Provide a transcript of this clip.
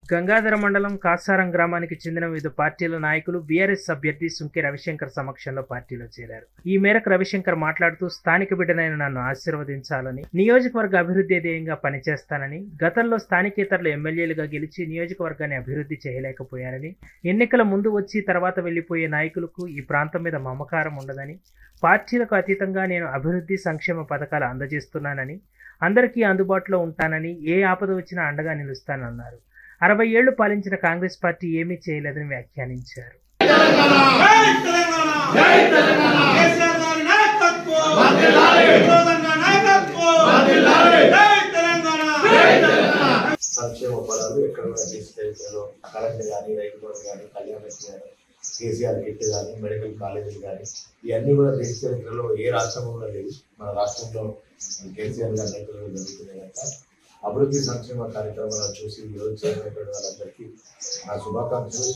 గంగాధర మండలం కాసారం గ్రామానికి చెందిన వివిధ పార్టీల నాయకులు బీఆర్ఎస్ అభ్యర్థి సుంకె రవిశంకర్ సమక్షంలో పార్టీలో చేరారు ఈ మేరకు రవిశంకర్ మాట్లాడుతూ స్థానిక బిడ్డనైన నన్ను ఆశీర్వదించాలని నియోజకవర్గ అభివృద్ధి ధ్యేయంగా పనిచేస్తానని గతంలో స్థానికేతరులు ఎమ్మెల్యేలుగా గెలిచి నియోజకవర్గాన్ని అభివృద్ధి చేయలేకపోయారని ఎన్నికల ముందు వచ్చి తర్వాత వెళ్లిపోయే నాయకులకు ఈ ప్రాంతం మీద మమకారం ఉండదని పార్టీలకు అతీతంగా నేను అభివృద్ధి సంక్షేమ పథకాలు అందజేస్తున్నానని అందరికీ అందుబాటులో ఉంటానని ఏ ఆపద వచ్చినా అండగా నిలుస్తానన్నారు అరవై ఏళ్లు పాలించిన కాంగ్రెస్ పార్టీ ఏమీ చేయలేదని వ్యాఖ్యానించారు జై తెలంగాణ జై తెలంగాణ కేసీఆర్ గారి నాయకత్వం వర్ధిల్లాలి తెలంగాణ నాయకత్వం వర్ధిల్లాలి జై తెలంగాణ జై తెలంగాణ సంక్షేమ పదాలు ఎక్కడ కూడా తీసుకెళ్తారో కరెంట్ కానీ రైతు బంధు కానీ కళ్యాణ లక్ష్మి కానీ కేసీఆర్ కిట్ కానీ మెడికల్ కాలేజీలు కానీ ఇవన్నీ కూడా దేశ చరిత్రలో ఏ రాష్ట్రంలో కూడా లేదు మన రాష్ట్రంలో కేసీఆర్ గారి నేతృత్వంలో జరుగుతున్నాయి కనుక అభివృద్ధి సంక్షేమ కార్యక్రమాలను చూసి విరోధించినటువంటి వాళ్ళందరికీ నా శుభాకాంక్షలు